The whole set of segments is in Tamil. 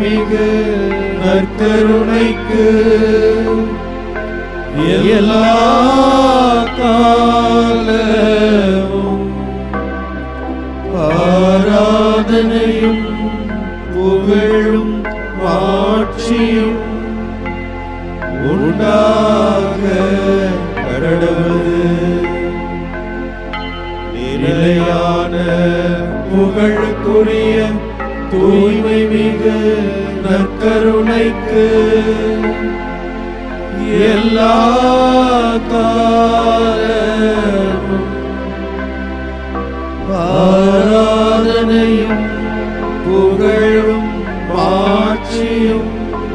மிகு நற்கருணைக்கு எல்லா காலமும் ஆராதனையும் புகழும் ஆட்சியும் உண்டாக கடவுது நிலையான புகழுக்குரிய தூய்மை மிகு நற்கருணைக்கு எல்லா காலமும் ஆராதனையும் புகழும் மாட்சியும்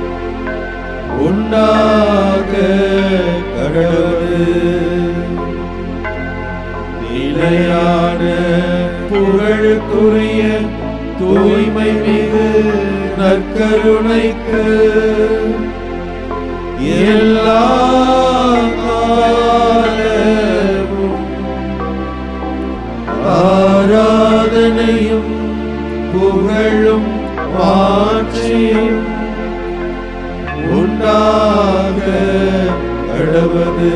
உண்டாக கடவுள் நிலையான புகழுக்குரிய தூய்மை மிகு நற்கருணைக்கு எல்லா காலமும் ஆராதனையும் புகழும் ஆட்சியும் உண்டாக கடவுது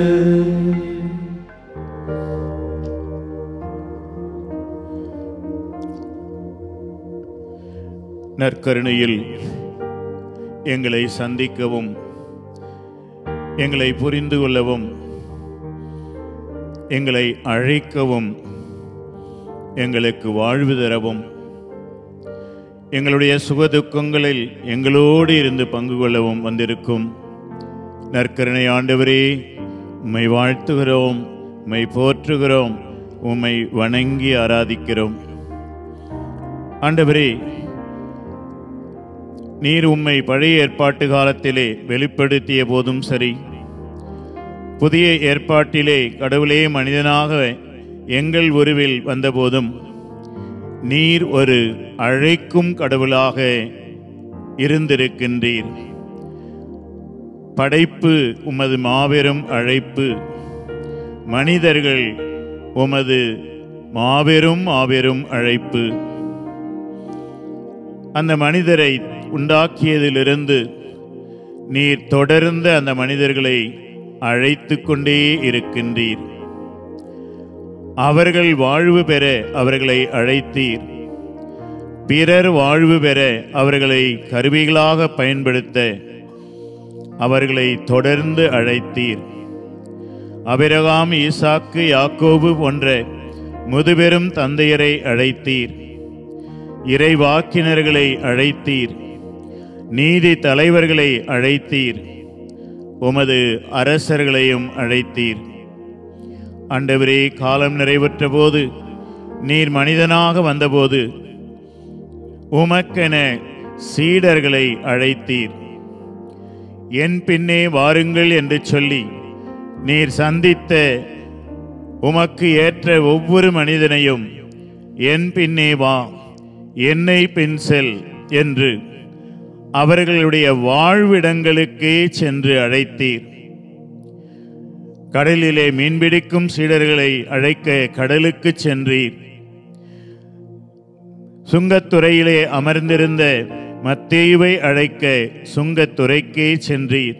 நற்கருணையில் எங்களை சந்திக்கவும் எங்களை புரிந்து கொள்ளவும் எங்களை அழைக்கவும் எங்களுக்கு வாழ்வு தரவும் எங்களுடைய சுகதுக்கங்களில் எங்களோடு இருந்து பங்கு கொள்ளவும் வந்திருக்கும் நற்கருணை ஆண்டவரே உம்மை வாழ்த்துகிறோம் உம்மை போற்றுகிறோம் உம்மை வணங்கி ஆராதிக்கிறோம் ஆண்டவரே நீர் உம்மை பழைய ஏற்பாட்டு காலத்திலே வெளிப்படுத்திய போதும் சரி புதிய ஏற்பாட்டிலே கடவுளே மனிதனாக எங்கள் உருவில் வந்தபோதும் நீர் ஒரு அழைக்கும் கடவுளாக இருந்திருக்கின்றீர் படைப்பு உமது மாபெரும் அழைப்பு மனிதர்கள் உமது மாபெரும் மாபெரும் அழைப்பு அந்த மனிதரை உண்டாக்கியதிலிருந்து நீர் தொடர்ந்து அந்த மனிதர்களை அழைத்து கொண்டே இருக்கின்றீர் அவர்கள் வாழ்வு பெற அவர்களை அழைத்தீர் பிறர் வாழ்வு பெற அவர்களை கருவிகளாக பயன்படுத்த அவர்களை தொடர்ந்து அழைத்தீர் அபிரகாம் ஈசாக்கு யாக்கோபு போன்ற முதுபெரும் தந்தையரை அழைத்தீர் இறைவாக்கினர்களை அழைத்தீர் நீதி தலைவர்களை அழைத்தீர் உமது அரசர்களையும் அழைத்தீர் ஆண்டவரே காலம் நிறைவுற்ற போது நீர் மனிதனாக வந்தபோது உமக்கென சீடர்களை அழைத்தீர் என் பின்னே வாருங்கள் என்று சொல்லி நீர் சந்தித்த உமக்கு ஏற்ற ஒவ்வொரு மனிதனையும் என் பின்னே வா என்னை பின் செல் என்று அவர்களுடைய வாழ்விடங்களுக்கே சென்று அழைத்தீர் கடலிலே மீன்பிடிக்கும் சீடர்களை அழைக்க கடலுக்கு சென்றீர் சுங்கத்துறையிலே அமர்ந்திருந்த மத்தேயுவை அழைக்க சுங்கத்துறைக்கே சென்றீர்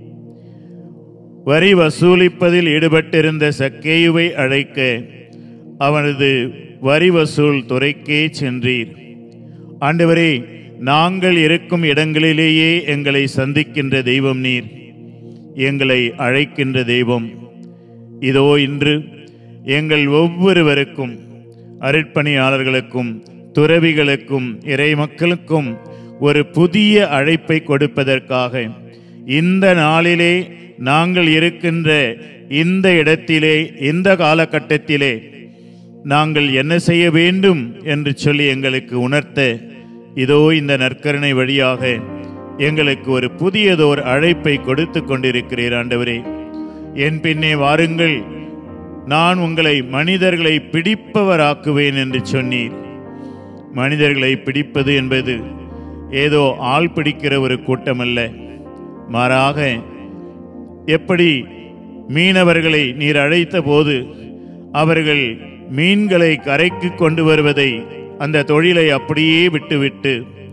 வரி வசூலிப்பதில் ஈடுபட்டிருந்த சக்கேயுவை அழைக்க அவனது வரி வசூல் துறைக்கே சென்றீர் ஆண்டவரே நாங்கள் இருக்கும் இடங்களிலேயே எங்களை சந்திக்கின்ற தெய்வம் நீர் எங்களை அழைக்கின்ற தெய்வம் இதோ இன்று எங்கள் ஒவ்வொருவருக்கும் அருட்பணியாளர்களுக்கும் துறவிகளுக்கும் இறைமக்களுக்கும் ஒரு புதிய அழைப்பை கொடுப்பதற்காக இந்த நாளிலே நாங்கள் இருக்கின்ற இந்த இடத்திலே இந்த காலகட்டத்திலே நாங்கள் என்ன செய்ய வேண்டும் என்று சொல்லி எங்களுக்கு உணர்த்த இதோ இந்த நற்கருணை வழியாக எங்களுக்கு ஒரு புதியதோர் அழைப்பை கொடுத்து கொண்டிருக்கிறீர் ஆண்டவரே என் பின்னே வாருங்கள் நான் உங்களை மனிதர்களை பிடிப்பவராக்குவேன் என்று சொன்னீர் மனிதர்களை பிடிப்பது என்பது ஏதோ ஆள் பிடிக்கிற ஒரு கூட்டம் அல்ல மாறாக எப்படி மீனவர்களை நீர் அழைத்த போது அவர்கள் மீன்களை கரைக்கு கொண்டு வருவதை அந்த தொழிலை அப்படியே விட்டுவிட்டு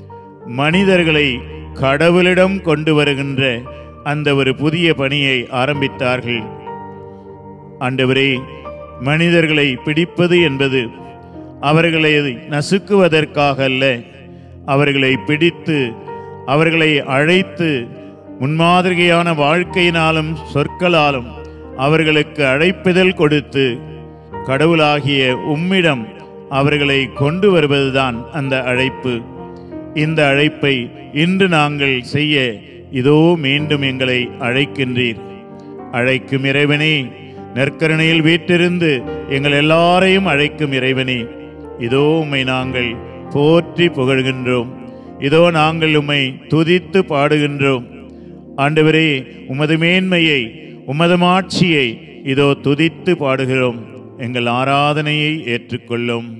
மனிதர்களை கடவுளிடம் கொண்டு வருகின்ற அந்த ஒரு புதிய பணியை ஆரம்பித்தார்கள் ஆண்டவரே மனிதர்களை பிடிப்பது என்பது அவர்களை நசுக்குவதற்காக அல்ல அவர்களை பிடித்து அவர்களை அழைத்து முன்மாதிரியான வாழ்க்கையினாலும் சொற்களாலும் அவர்களுக்கு அழைப்பிதழ் கொடுத்து கடவுளாகிய உம்மிடம் அவர்களை கொண்டு வருவதுதான் அந்த அழைப்பு இந்த அழைப்பை இன்று நாங்கள் செய்ய இதோ மீண்டும் எங்களை அழைக்கின்றீர் அழைக்கும் இறைவனே நெற்கரணையில் வீட்டிருந்து எங்கள் எல்லாரையும் அழைக்கும் இறைவனே இதோ உம்மை நாங்கள் போற்றி புகழ்கின்றோம் இதோ நாங்கள் உம்மை துதித்து பாடுகின்றோம் ஆண்டவரே உமது மேன்மையை உமது மாட்சியை இதோ துதித்து பாடுகிறோம் எங்கள் ஆராதனையை ஏற்றுக்கொள்ளும்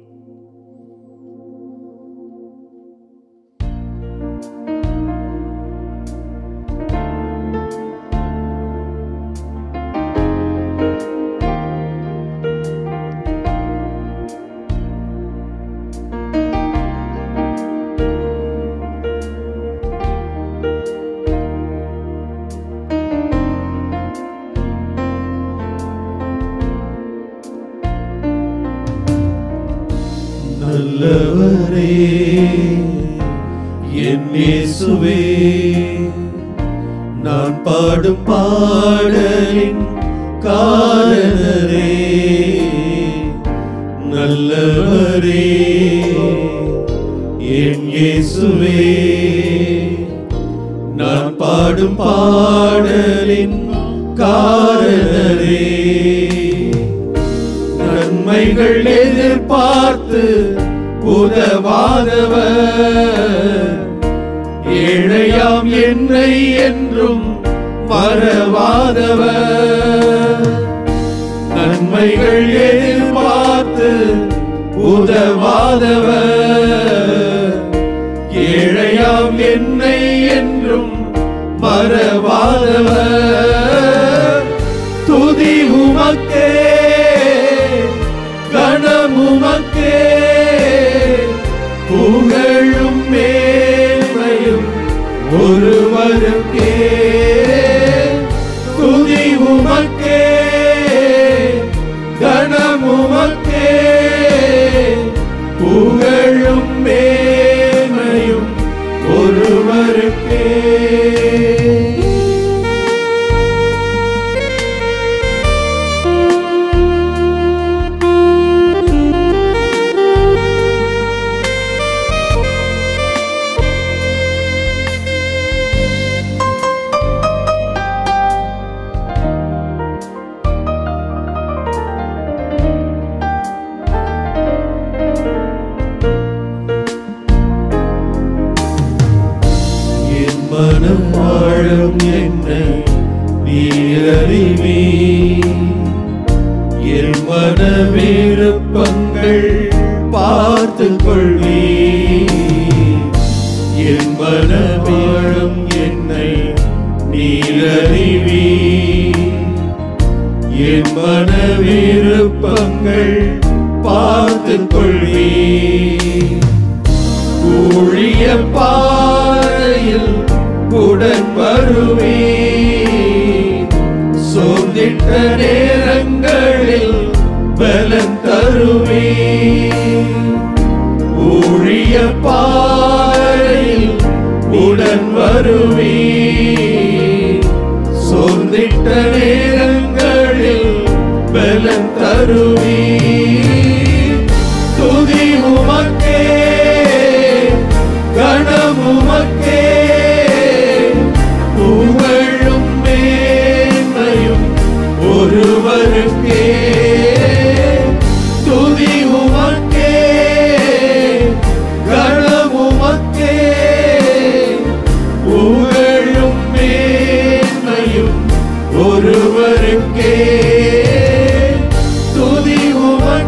நல்லவரே என் இயேசுவே நான் பாடும் பாடலின் காரணரே நல்லவரே என் இயேசுவே நான் பாடும் பாடலின் காரணரே நன்மைகள் எதிர்பார்த்து உதவாதவர் ஏழையாம் என்னை என்றும் மறவாதவர் நன்மைகள் எதிர்பார்த்து உதவாதவர் ஏழையாம் என்னை என்றும் மறவாதவர் துதி உமக்கே கணமுமக்கே புகழும் மேன்மையும் ஒருவருக்கே துதி உமக்கே கணமுமக்கே புகழும் மேன்மையும் ஒருவருக்கே என் மனம் வாழும் என்னை நீரறிவி என் மன விருப்பங்கள் பார்த்து கொள்வி என் மன வாழும் என்னை நீரறிவி என் மன விருப்பங்கள் பார்த்து கொள்வி ஊழிய பாறையில் உடன் வருவே சோர்ந்திட்ட நேரங்களில் பலன் தருவே ஊழிய பாறையில் உடன் வருவே சோர்ந்திட்ட நேரங்களில் பலன் தருவே துதி உமக்கே கணமுமக்கே புகழும் மேன்மையும் ஒருவருக்கே துதி உமக்கே கணமுமக்கே புகழும் மேன்மையும் ஒருவருக்கே துதி உமக்கே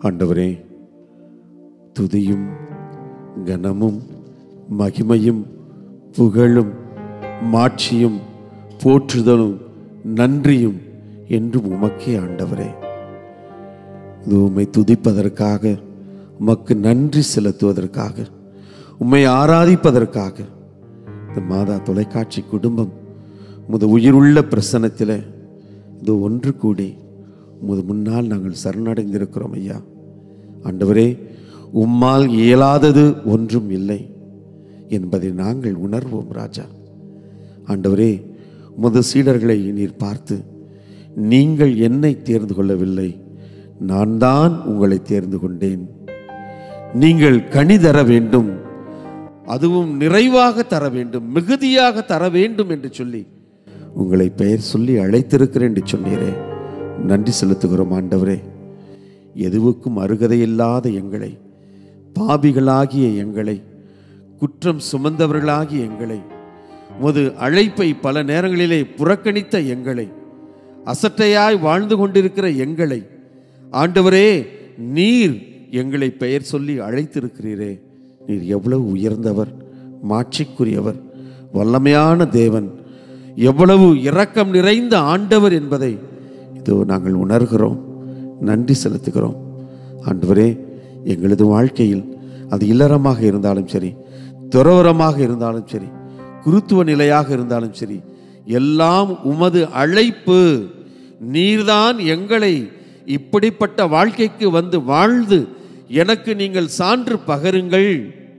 ஆண்டவரே துதியும் கனமும் மகிமையும் புகழும் மாட்சியும் போற்றுதலும் நன்றியும் என்றும் உமக்கே ஆண்டவரே இது உம்மை துதிப்பதற்காக உமக்கு நன்றி செலுத்துவதற்காக உம்மை ஆராதிப்பதற்காக இந்த மாதா தொலைக்காட்சி குடும்பம் உமது உயிருள்ள பிரசனத்தில் இது ஒன்று கூடி உமது முன்னால் நாங்கள் சரணடைந்திருக்கிறோம் ஐயா ஆண்டவரே உம்மால் இயலாதது ஒன்றும் இல்லை என்பதை நாங்கள் உணர்வோம் ராஜா ஆண்டவரே உமது சீடர்களை நீர் பார்த்து நீங்கள் என்னை தேர்ந்து கொள்ளவில்லை நான் தான் உங்களை தேர்ந்து கொண்டேன் நீங்கள் கனி தர வேண்டும் அதுவும் நிறைவாக தர வேண்டும் மிகுதியாக தர வேண்டும் என்று சொல்லி உங்களை பெயர் சொல்லி அழைத்திருக்கிறேன் என்று சொன்னீரே நன்றி செலுத்துகிறோம் ஆண்டவரே எதுவுக்கும் அருகதையில்லாத எங்களை பாபிகளாகிய எங்களை குற்றம் சுமந்தவர்களாகிய எங்களை உமது அழைப்பை பல நேரங்களிலே புறக்கணித்த எங்களை அசட்டையாய் வாழ்ந்து கொண்டிருக்கிற எங்களை ஆண்டவரே நீர் எங்களை பெயர் சொல்லி அழைத்திருக்கிறீரே நீர் எவ்வளவு உயர்ந்தவர் மாட்சிக்குரியவர் வல்லமையான தேவன் எவ்வளவு இரக்கம் நிறைந்த ஆண்டவர் என்பதை இதோ நாங்கள் உணர்கிறோம் நன்றி செலுத்துகிறோம் ஆண்டவரே எங்களது வாழ்க்கையில் அது இல்லறமாக இருந்தாலும் சரி துறவரமாக இருந்தாலும் சரி குருத்துவ நிலையாக இருந்தாலும் சரி எல்லாம் உமது அழைப்பு நீர்தான் எங்களை இப்படிப்பட்ட வாழ்க்கைக்கு வந்து வாழ்ந்து எனக்கு நீங்கள் சான்று பகருங்கள்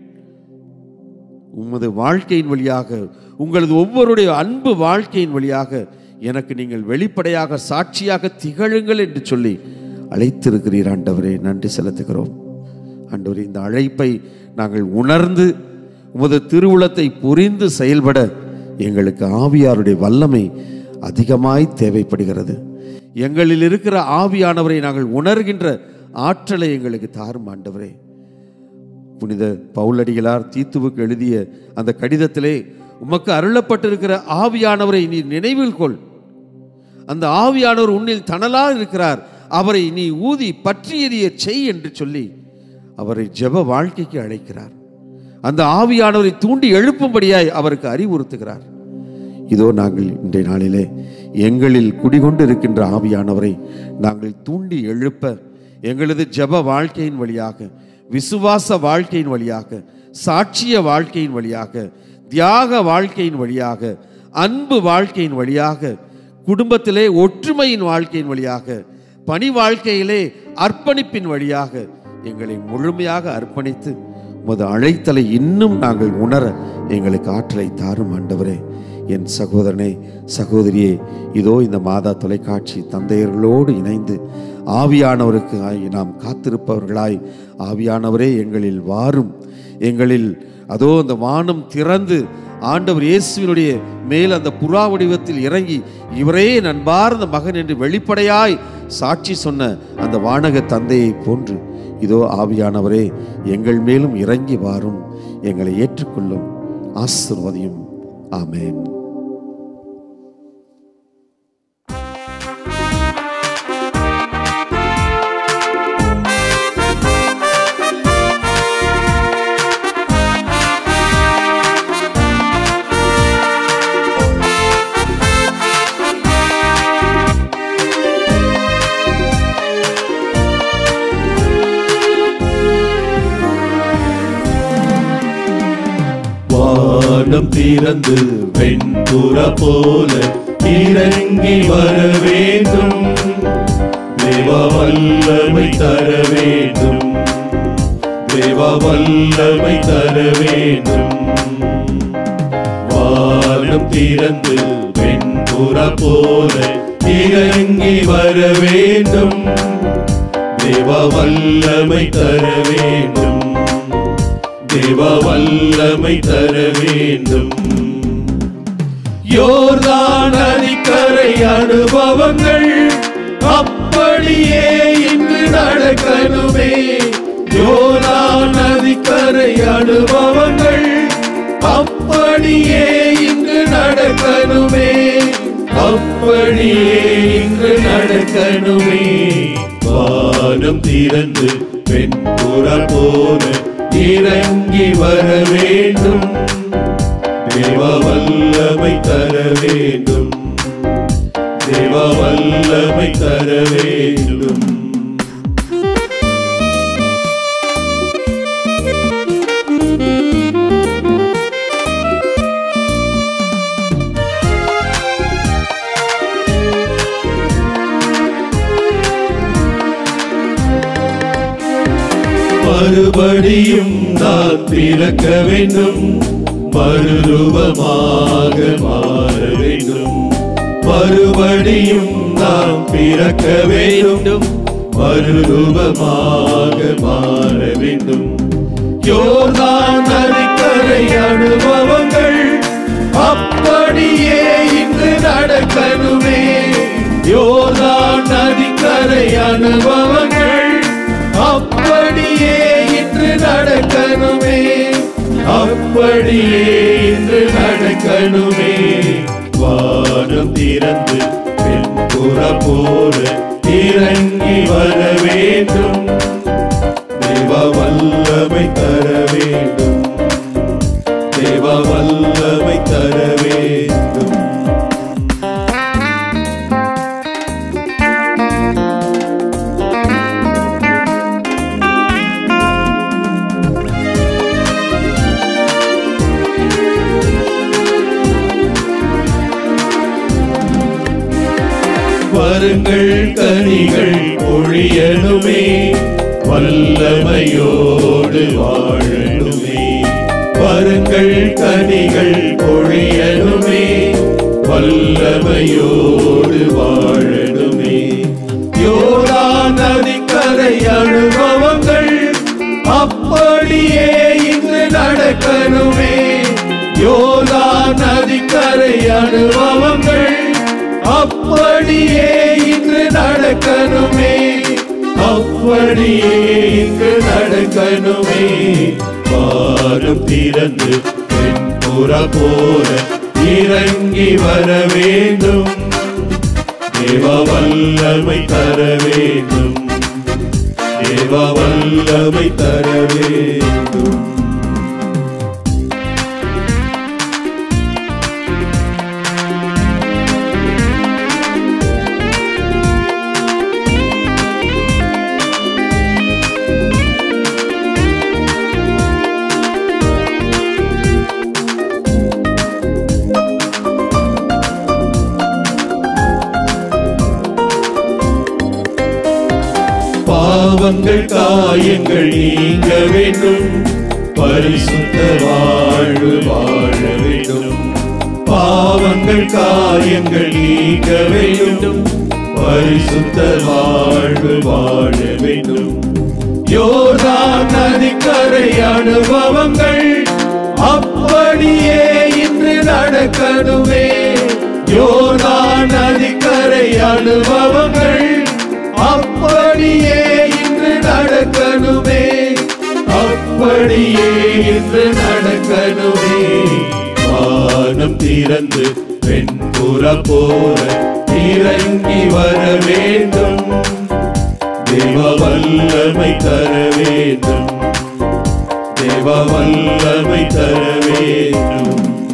உமது வாழ்க்கையின் வழியாக உங்களது ஒவ்வொருடைய அன்பு வாழ்க்கையின் வழியாக எனக்கு நீங்கள் வெளிப்படையாக சாட்சியாக திகழுங்கள் என்று சொல்லி அழைத்திருக்கிறீர் ஆண்டவரே நன்றி செலுத்துகிறோம் ஆண்டவரே இந்த அழைப்பை நாங்கள் உணர்ந்து உமது திருவுளத்தை புரிந்து செயல்பட எங்களுக்கு ஆவியாருடைய வல்லமை அதிகமாய் தேவைப்படுகிறது எங்களில் இருக்கிற ஆவியானவரை நாங்கள் உணர்கின்ற ஆற்றலை எங்களுக்கு தாரும் ஆண்டவரே புனித பவுலடிகளார் தீத்துவுக்கு எழுதிய அந்த கடிதத்திலே உமக்கு அருளப்பட்டிருக்கிற ஆவியானவரை நீ நினைவில் கொள் அந்த ஆவியானவர் உன்னில் தணலாக இருக்கிறார் அவரை நீ ஊதி பற்றி எறிய செய் என்று சொல்லி அவரை ஜெப வாழ்க்கைக்கு அழைக்கிறார் அந்த ஆவியானவரை தூண்டி எழுப்பும்படியாய் அவருக்கு அறிவுறுத்துகிறார் இதோ நாங்கள் இன்றைய நாளிலே எங்களில் குடிகொண்டு இருக்கின்ற ஆவியானவரை நாங்கள் தூண்டி எழுப்ப எங்களது ஜெப வாழ்க்கையின் வழியாக விசுவாச வாழ்க்கையின் வழியாக சாட்சிய வாழ்க்கையின் வழியாக தியாக வாழ்க்கையின் வழியாக அன்பு வாழ்க்கையின் வழியாக குடும்பத்திலே ஒற்றுமையின் வாழ்க்கையின் வழியாக பணி வாழ்க்கையிலே அர்ப்பணிப்பின் வழியாக எங்களை முழுமையாக அர்ப்பணித்து உமது அழைத்தலை இன்னும் நாங்கள் உணர எங்களுக்கு ஆற்றலை தாரும் ஆண்டவரே என் சகோதரனே சகோதரியே இதோ இந்த மாதா தொலைக்காட்சி தந்தையர்களோடு இணைந்து ஆவியானவருக்கு ஆய் நாம் காத்திருப்பவர்களாய் ஆவியானவரே எங்களில் வாரும் எங்களில் அதோ அந்த வானம் திறந்து ஆண்டவர் இயேசுவினுடைய மேல் அந்த புறா வடிவத்தில் இறங்கி இவரே என் அன்பார்ந்த மகன் என்று வெளிப்படையாய் சாட்சி சொன்ன அந்த வானக தந்தையை போன்று இதோ ஆவியானவரே எங்கள் மேலும் இறங்கி வாரும் எங்களை ஏற்றுக்கொள்ளும் ஆசிர்வதியும் ஆமென் வானம் திறந்து வெண்புற போல இறங்கி வர வேண்டும் தேவ வல்லமை தர வேண்டும் தேவ வல்லமை தர வேண்டும் வானம் திறந்து வெண்புற போல இறங்கி வர வேண்டும் தேவ வல்லமை தர வேண்டும் தேவ வல்லமை தர வேண்டும் யோர்தான் நதிக்கரை அனுபவங்கள் அப்படியே இங்கு நடக்கணுமே யோர்தான் நதிக்கரை அனுபவங்கள் அப்படியே இங்கு நடக்கணுமே அப்படியே இங்கு நடக்கணுமே வான வானம் திறந்து பெண் புறா போல இறங்கி வர வேண்டும் தேவ வல்லமை தர வேண்டும் தேவ வல்லமை தர வேண்டும் மறுபடியும் நான் பிறக்க வேண்டும் மறுரூபமாக மாற வேண்டும் மறுபடியும் நாம் பிறக்க வேண்டும் மறுரூபமாக மாற வேண்டும் யோர்தான் நதிக்கரை அனுபவங்கள் அப்படியே இன்று நடக்கணுமே யோர்தான் நதிக்கரை அனுபவங்கள் அப்படியே இன்று நடக்கணுமே அப்படியே இன்று நடக்கணுமே வானம் திறந்து பெண் புற போல இறங்கி வர வேண்டும் தேவ வல்லமை தர வேண்டும் தேவ வல்லமை தர வேண்டும் வருங்கள் கனிகள் பொழியணுமே வல்லமையோடு வாழணுமே வருங்கள் கனிகள் பொழியணுமே வல்லமையோடு வாழணுமே யோரா நதிக்கரை அனுபவங்கள் அப்படியே இன்று நடக்கணுமே யோரா நதிக்கரை அனுபவங்கள் அப்படியே இன்று நடக்கணுமே அப்படியே இன்று நடக்கணுமே வானம் திறந்து பெண் புற போல இறங்கி வர வேண்டும் தேவ வல்லமை தர வேண்டும் தேவ வல்லமை தர வேண்டும் பாவங்கள் காயங்கள் நீங்க வேண்டும் பரிசுத்த வாழ்வு வாழ வேண்டும் பாவங்கள் காயங்கள் நீங்க வேண்டும் பரிசுத்த வாழ்வு வாழ வேண்டும் யோர்தான் நதிக்கரை அனுபவங்கள் அப்படியே இன்று நடக்கணுமே யோர்தான் நதிக்கரை அனுபவங்கள் அப்படியே இன்று நடக்கணுமே அப்படியே இன்று நடக்கணுமே வானம் திறந்து பெண் புற போல இறங்கி வர வேண்டும் தேவ வல்லமை தர வேண்டும் தேவ வல்லமை தர வேண்டும்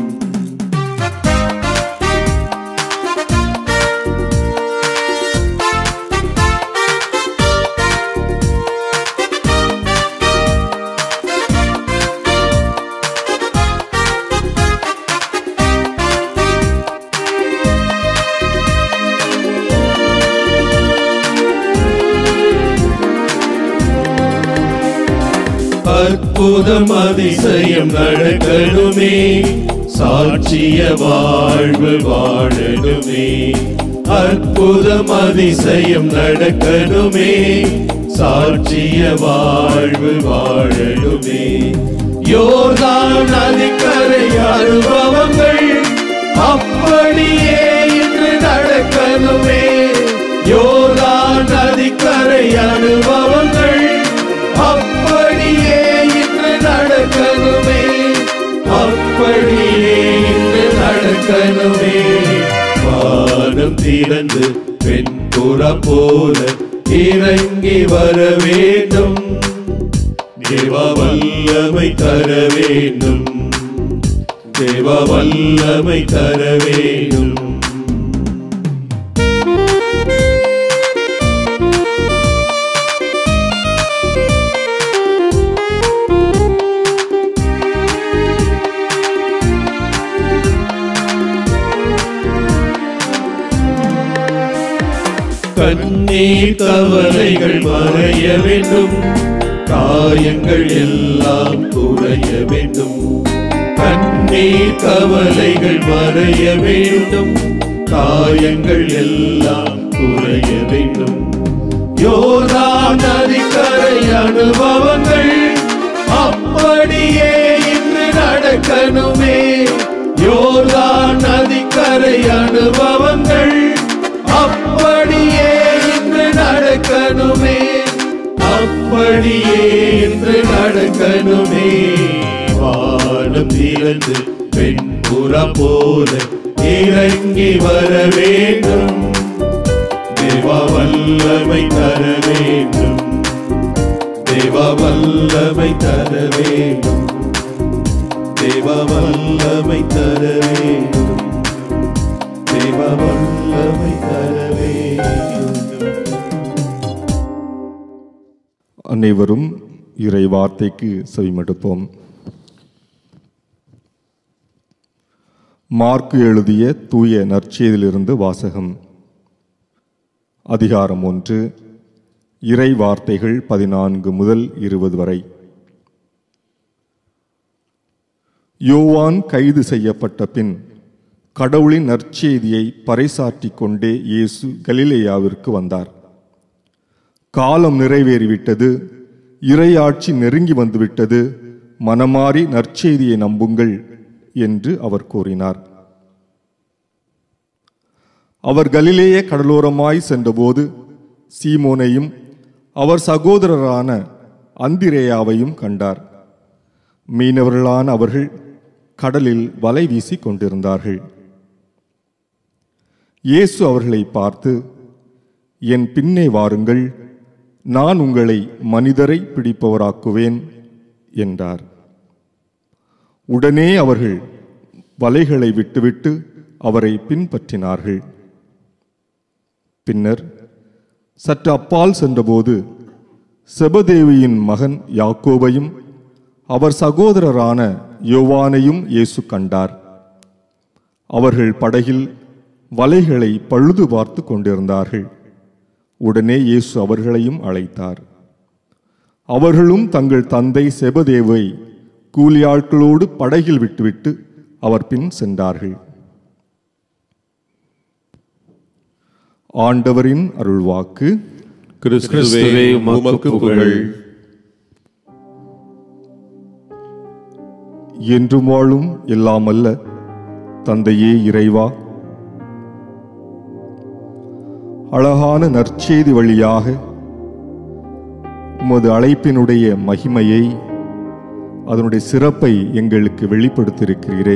அற்புதம் அதிசயம் நடக்கணுமே சாட்சிய வாழ்வு வாழணுமே அற்புதம் அதிசயம் நடக்கணுமே சாட்சிய வாழ்வு வாழணுமே யோர்தான் நதிக்கரை அனுபவங்கள் அப்படியே இன்று நடக்கணுமே யோர்தான் நதிக்கரை அனுபவங்கள் அப்படியே இன்று நடக்கணுமே அப்படியே இன்று நடக்கணுமே வானம் திறந்து பெண் புற போல இறங்கி வர வேண்டும் தேவ வல்லமை தர வேண்டும் தேவ வல்லமை தர வேண்டும் கண்ணீர் கவலைகள் மறைய வேண்டும் காயங்கள் எல்லாம் குறைய வேண்டும் கண்ணீர் கவலைகள் மறைய வேண்டும் காயங்கள் எல்லாம் குறைய வேண்டும் யோதா நதிக்கரை அனுபவங்கள் அப்படியே இன்று நடக்கணுமே யோதா நதிக்கரை அனுபவங்கள் அப்படியே இன்று நடக்கணுமே அப்படியே இன்று நடக்கணுமே வானம் திறந்து பெண்புறம் போல இறங்கி வர வேண்டும் தேவ வல்லமை தர வேண்டும் தேவ வல்லமை தர வேண்டும் தேவ வல்லமை தர வேண்டும் தேவ வல்லமை தர வேண்டும் அனைவரும் இறை வார்த்தைக்கு செவிமடுப்போம் மார்க்கு எழுதிய தூய நற்செய்தியிலிருந்து வாசகம் அதிகாரம் ஒன்று இறை வார்த்தைகள் பதினான்கு முதல் இருபது வரை யோவான் கைது செய்யப்பட்ட பின் கடவுளின் நற்செய்தியை பறைசாற்றிக் கொண்டே இயேசு கலிலேயாவிற்கு வந்தார் காலம் நிறைவேறிவிட்டது இறையாட்சி நெருங்கி வந்துவிட்டது மனமாறி நற்செய்தியை நம்புங்கள் என்று அவர் கூறினார் அவர் கலிலேய கடலோரமாய் சென்றபோது சீமோனையும் அவர் சகோதரரான அந்திரேயாவையும் கண்டார் மீனவர்களான அவர்கள் கடலில் வலை வீசிக் கொண்டிருந்தார்கள் இயேசு அவர்களை பார்த்து என் பின்னே வாருங்கள் நான் உங்களை மனிதரை பிடிப்பவராக்குவேன் என்றார் உடனே அவர்கள் வலைகளை விட்டுவிட்டு அவரை பின்பற்றினார்கள் பின்னர் சற்று அப்பால் சென்றபோது செபதேவியின் மகன் யாக்கோபையும் அவர் சகோதரரான யோவானையும் இயேசு கண்டார் அவர்கள் படகில் வலைகளை பழுது பார்த்து கொண்டிருந்தார்கள் உடனே இயேசு அவர்களையும் அழைத்தார் அவர்களும் தங்கள் தந்தை செபதேவை கூலியாட்களோடு படகில் விட்டுவிட்டு அவர் பின் சென்றார்கள் ஆண்டவரின் அருள்வாக்கு கிறிஸ்துவே உமக்கு புகழ் என்றும் வாழும் எல்லாம் அல்ல தந்தையே இறைவா அழகான நற்செய்தி வழியாக உமது அழைப்பினுடைய மகிமையை அதனுடைய சிறப்பை எங்களுக்கு வெளிப்படுத்தியிருக்கிறீரே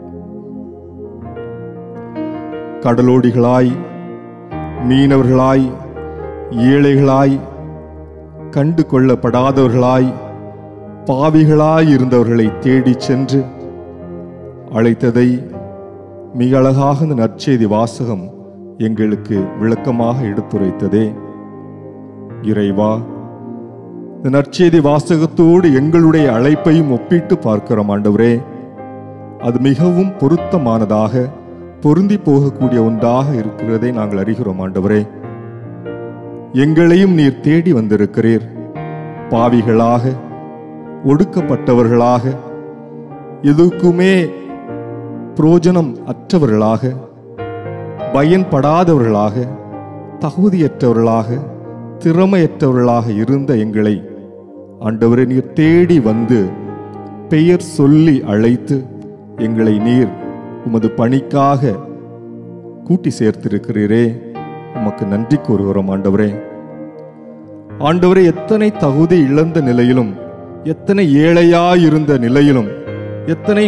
கடலோடிகளாய் மீனவர்களாய் ஏழைகளாய் கண்டு கொள்ளப்படாதவர்களாய் பாவிகளாய் இருந்தவர்களை தேடிச் சென்று அழைத்ததை மிக அழகாக இந்த நற்செய்தி வாசகம் எங்களுக்கு விளக்கமாக எடுத்துரைத்ததே இறைவா இந்த நற்செய்தி வாசகத்தோடு எங்களுடைய அழைப்பையும் ஒப்பிட்டு பார்க்கிறோம் ஆண்டவரே அது மிகவும் பொருத்தமானதாக பொருந்தி போகக்கூடிய ஒன்றாக இருக்கிறதை நாங்கள் அறிகிறோம் ஆண்டவரே எங்களையும் நீர் தேடி வந்திருக்கிறீர் பாவிகளாக ஒடுக்கப்பட்டவர்களாக எதுக்குமே புரோஜனம் அற்றவர்களாக பயன்படாதவர்களாக தகுதியற்றவர்களாக திறமையற்றவர்களாக இருந்த எங்களை ஆண்டவரை நீர் தேடி வந்து பெயர் சொல்லி அழைத்து எங்களை நீர் உமது பணிக்காக கூட்டி சேர்த்திருக்கிறீரே உமக்கு நன்றி கூறுகிறோம் ஆண்டவரே ஆண்டவரே எத்தனை தகுதி இழந்த நிலையிலும் எத்தனை ஏழையாயிருந்த நிலையிலும் எத்தனை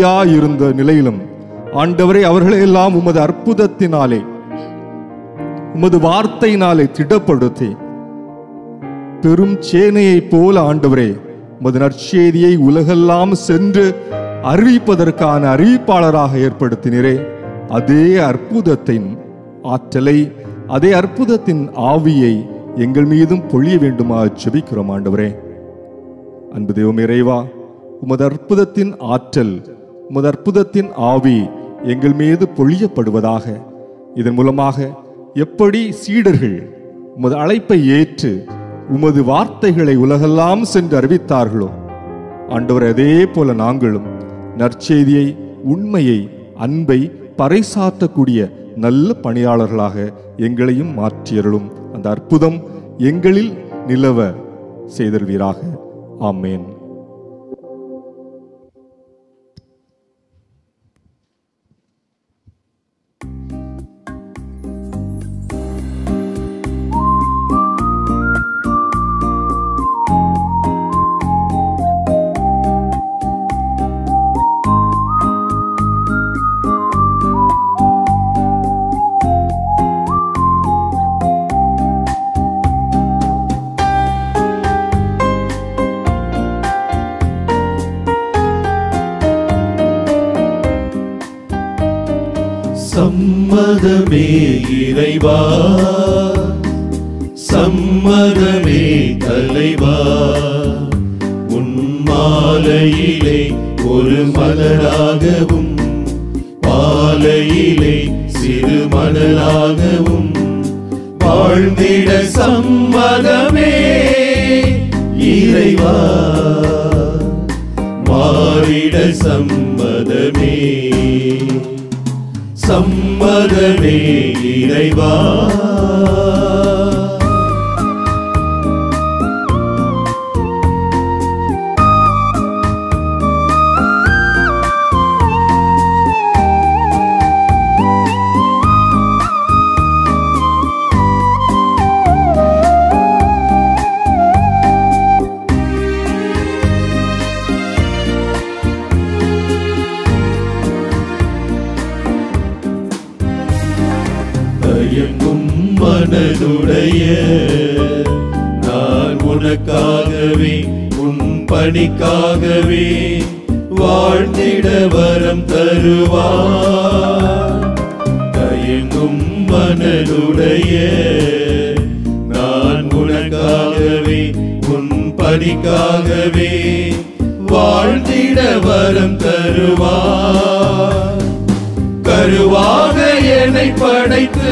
பாவியாயிருந்த நிலையிலும் ஆண்டவரே அவர்களையெல்லாம் உமது அற்புதத்தினாலே உமது வார்த்தையினாலே திடப்படுத்தி பெரும் சேனையைப் போல ஆண்டவரே உமது நற்செய்தியை உலகெல்லாம் சென்று அறிவிப்பதற்கான அறிவிப்பாளராக ஏற்படுத்தினரே அதே அற்புதத்தின் ஆற்றலை அதே அற்புதத்தின் ஆவியை எங்கள் மீதும் பொழிய வேண்டுமா ஜெபிக்கிறோம் ஆண்டவரே அன்பு தெய்வம் இறைவா உமது அற்புதத்தின் ஆற்றல் உமது அற்புதத்தின் ஆவி எங்கள் மீது பொழியப்படுவதாக இதன் மூலமாக எப்படி சீடர்கள் உமது அழைப்பை ஏற்று உமது வார்த்தைகளை உலகெல்லாம் சென்று அறிவித்தார்களோ ஆண்டவர் அதே போல நாங்களும் நற்செய்தியை உண்மையை அன்பை பறைசாற்றக்கூடிய நல்ல பணியாளர்களாக எங்களையும் மாற்றியருளும் அந்த அற்புதம் எங்களில் நிலவ செய்தல்வீராக ஆமேன் சம்மதமே இறைவா சம்மதமே தலைவா உன் மாலையிலே ஒரு மலராகவும் பாலையிலே சிறு மலராகவும் வாழ்ந்திட சம்மதமே இறைவா மாறிட சம்மதமே சம்மதமே இறைவா தயங்கும் மனதுடைய நான் உனக்காகவே உன் பணிக்காகவே வாழ்ந்திட வரம் தருவார் தயங்கும் மனதுடைய நான் உனக்காகவே உன் பணிக்காகவே வாழ்ந்திட வரம் தருவார் கருவாக என்னை படைத்து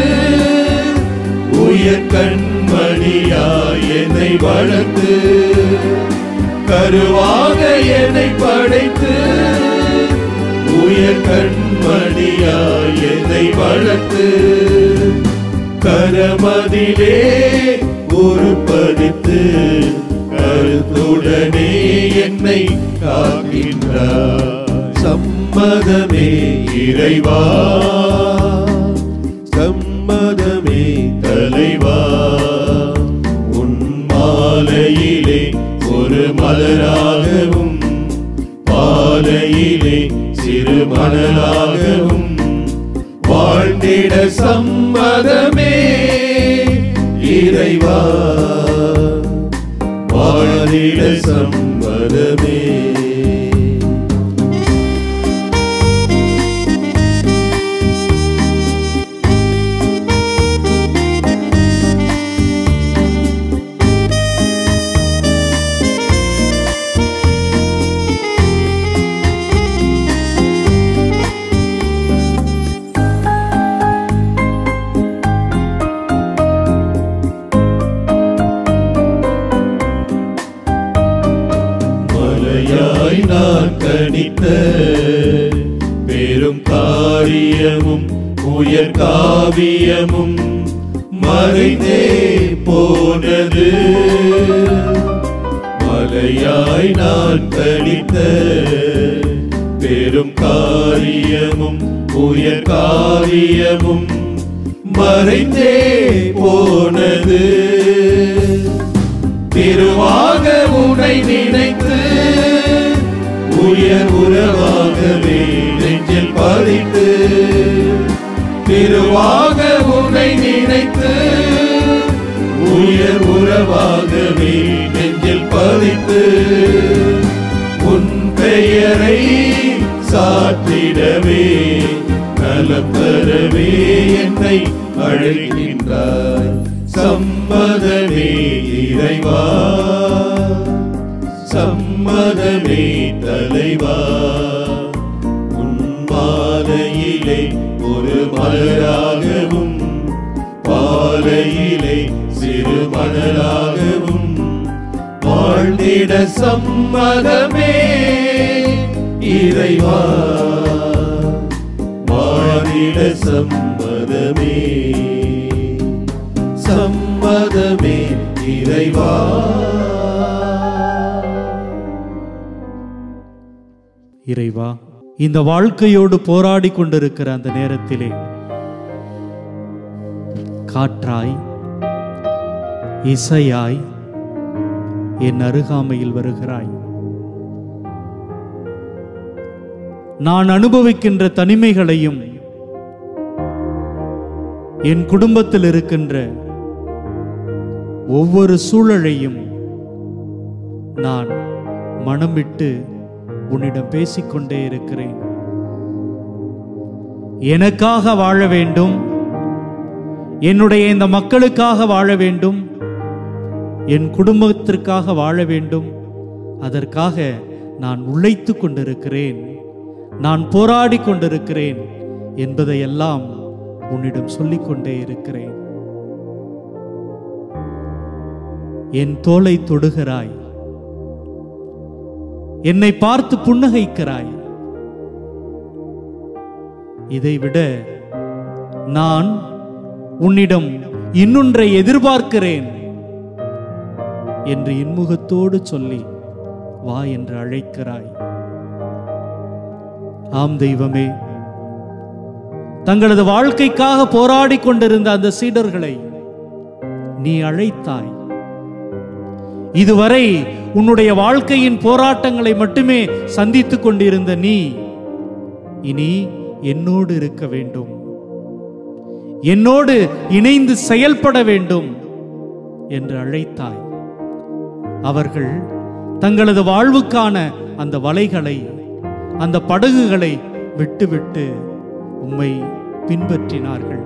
உயர் கண்மணியாய் என்னை வளர்த்து கருவாக என்னை படைத்து உயர் கண்மணியாய் என்னை வளர்த்து கரமதிலே உருப்பதித்து கருத்துடனே என்னை காக்கின்றார் சம்மதமே இறைவா சம்மதமே தலைவா உன் மாலையிலே ஒரு மலராகவும் பாலையிலே சிறு மணலாகவும் வாழ்ந்திட சம்மதமே இறைவா வாழ்ந்திட சம்மதமே மலையாய் நான் கணித்த பெரும் காரியமும் உயர் காவியமும் மறைந்தே போனது மலையாய் நான் கணித்த பெரும் காரியமும் உயர் காரியமும் மறைந்தே போனது திருவாக உனை நினைத்து உயர் உறவாகவே நெஞ்சில் பதித்து திருவாக உனை நினைத்து உறவாகவே நெஞ்சில் பதித்து உன் பெயரை சாற்றிடவே நலம் தரவே என்னை அழைக்கின்றாய் சம்மதமே இறைவா சம்மதமே தலைவா உன் மாலையிலே ஒரு மலராகவும் பாலையிலே சிறு மலராகவும் வாழ்ந்திட சம்மதமே இறைவா வாழிட சம்மதமே சம்மதமே இறைவா இறைவா இந்த வாழ்க்கையோடு போராடி கொண்டிருக்கிற அந்த நேரத்திலே காற்றாய் இசையாய் என் அருகாமையில் வருகிறாய் நான் அனுபவிக்கின்ற தனிமைகளையும் என் குடும்பத்தில் இருக்கின்ற ஒவ்வொரு சூழலையும் நான் மனம் விட்டு உன்னிடம் பேசிக்கொண்டே இருக்கிறேன் எனக்காக வாழ வேண்டும் என்னுடைய இந்த மக்களுக்காக வாழ வேண்டும் என் குடும்பத்திற்காக வாழ வேண்டும் அதற்காக நான் உழைத்து கொண்டிருக்கிறேன் நான் போராடி கொண்டிருக்கிறேன் என்பதையெல்லாம் உன்னிடம் சொல்லிக்கொண்டே இருக்கிறேன் என் தோலை தொடுகிறாய் என்னை பார்த்து புன்னகைக்கிறாய் இதைவிட நான் உன்னிடம் இன்னொன்றை எதிர்பார்க்கிறேன் என்று இன்முகத்தோடு சொல்லி வா என்று அழைக்கிறாய் ஆம் தெய்வமே தங்களது வாழ்க்கைக்காக போராடி கொண்டிருந்த அந்த சீடர்களை நீ அழைத்தாய் இதுவரை உன்னுடைய வாழ்க்கையின் போராட்டங்களை மட்டுமே சந்தித்துக் கொண்டிருந்த நீ இனி என்னோடு இருக்க வேண்டும் என்னோடு இணைந்து செயல்பட வேண்டும் என்று அழைத்தாய் அவர்கள் தங்களது வாழ்வுக்கான அந்த வலைகளை அந்த படகுகளை விட்டுவிட்டு உம்மை பின்பற்றினார்கள்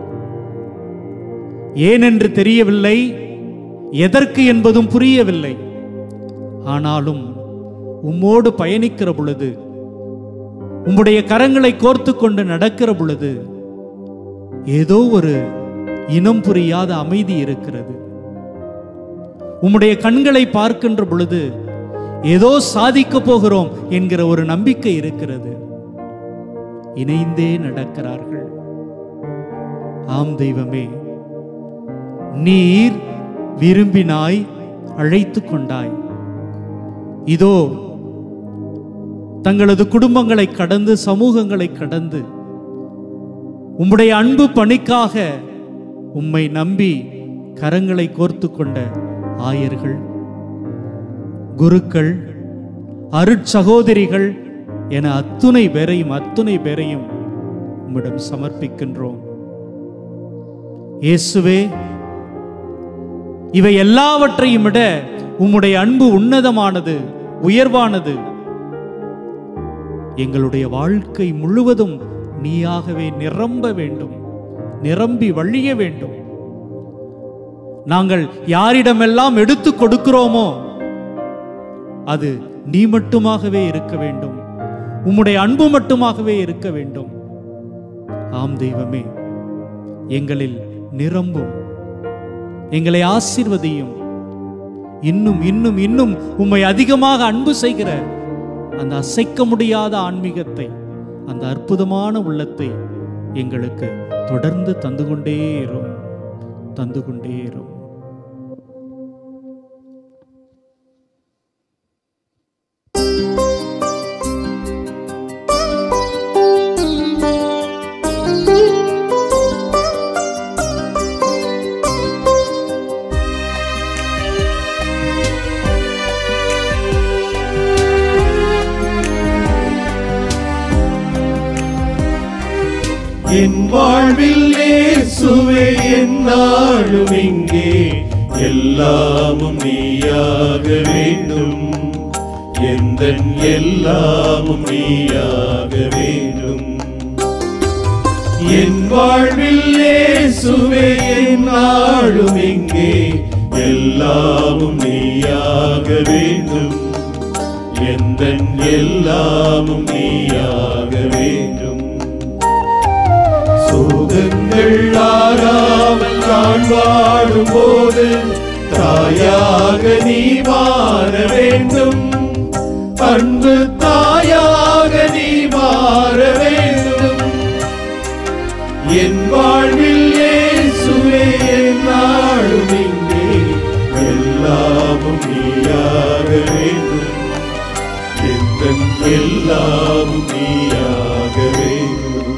ஏனென்று தெரியவில்லை எதற்கு என்பதும் புரியவில்லை ஆனாலும் உம்மோடு பயணிக்கிற பொழுது உம்முடைய கரங்களை கோர்த்து கொண்டு நடக்கிற பொழுது ஏதோ ஒரு இனம் புரியாத அமைதி இருக்கிறது உம்முடைய கண்களை பார்க்கின்ற பொழுது ஏதோ சாதிக்க போகிறோம் என்கிற ஒரு நம்பிக்கை இருக்கிறது இணைந்தே நடக்கிறார்கள் ஆம் தெய்வமே நீர் விரும்பினாய் அழைத்து கொண்டாய் இதோ தங்களது குடும்பங்களை கடந்து சமூகங்களை கடந்து உம்முடைய அன்பு பணிக்காக உம்மை நம்பி கரங்களை கோர்த்து கொண்ட ஆயர்கள் குருக்கள் அருட்சகோதரிகள் என அத்துணை பேரையும் அத்துணை பேரையும் உம்மிடம் சமர்ப்பிக்கின்றோம் இயேசுவே இவை எல்லாவற்றையும் விட உம்முடைய அன்பு உன்னதமானது உயர்வானது எங்களுடைய வாழ்க்கை முழுவதும் நீயாகவே நிரம்ப வேண்டும் நிரம்பி வழிய வேண்டும் நாங்கள் யாரிடமெல்லாம் எடுத்து கொடுக்கிறோமோ அது நீ மட்டுமாகவே இருக்க வேண்டும் உம்முடைய அன்பு மட்டுமாகவே இருக்க வேண்டும் ஆம் தெய்வமே எங்களில் நிரம்பும் எங்களை ஆசீர்வதியும் இன்னும் இன்னும் இன்னும் உம்மை அதிகமாக அன்பு செய்கிற அந்த அசைக்க முடியாத ஆன்மீகத்தை அந்த அற்புதமான உள்ளத்தை எங்களுக்கு தொடர்ந்து தந்து கொண்டே இரும் தந்து கொண்டே இரும் என் வாழ்வில் இயேசுவே என்னாலும் இங்கே எல்லா எல்லாமும் நீயாக வேண்டும் எந்த எல்லாமும் நீயாக வேண்டும் என் வாழ்வில் இயேசுவே என் நாடும் இங்கே எல்லாமும் நீயாக வேண்டும் எந்த எல்லாமும் நீயாக வேண்டும் சோகங்கள் ஆறாமல் நான் வாழும் போது தாயாக நீ மாற வேண்டும் அன்பு தாயாக நீ மாற வேண்டும் என் வாழ்வில் இயேசுவே என் நாடும் இங்கே எல்லாமும் நீயாக வேண்டும் எந்தன் எல்லாமும் நீயாக வேண்டும்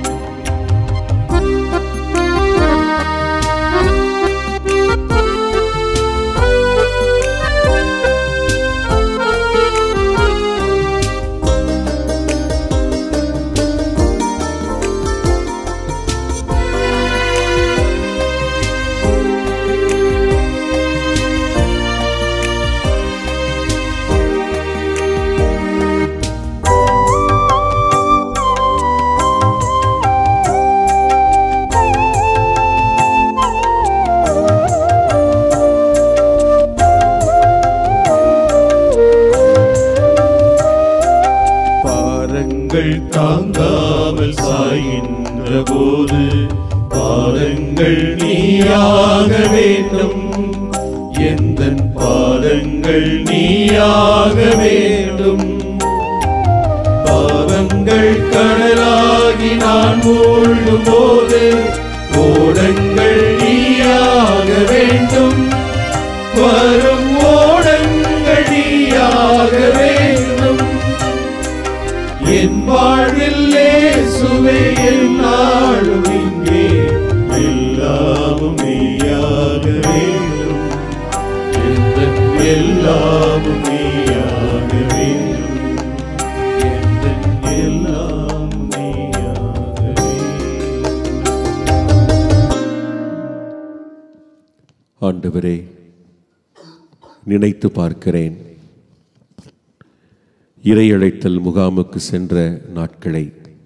பாரங்கள் தாங்காமல் சாய்கின்ற போது பாதங்கள் நீயாக வேண்டும் எந்த பாதங்கள் நீயாக வேண்டும் பாவங்கள் கடலாகி நான் மூழ்கும் போது ஓடங்கள் நீயாக வேண்டும் வரும் ஓடங்கள் நீயாக வேண்டும் என் வாழ்வில் இயேசுவே என் நாளும் இங்கே எல்லாமும் நீயாக வேண்டும் எந்த எல்லாமும் நீயாக வேண்டும் எந்த எல்லாமும் நீயாக வேண்டும் ஆண்டவரே நினைத்து பார்க்கிறேன் இறையழைத்தல் முகாமுக்கு சென்ற நாட்களை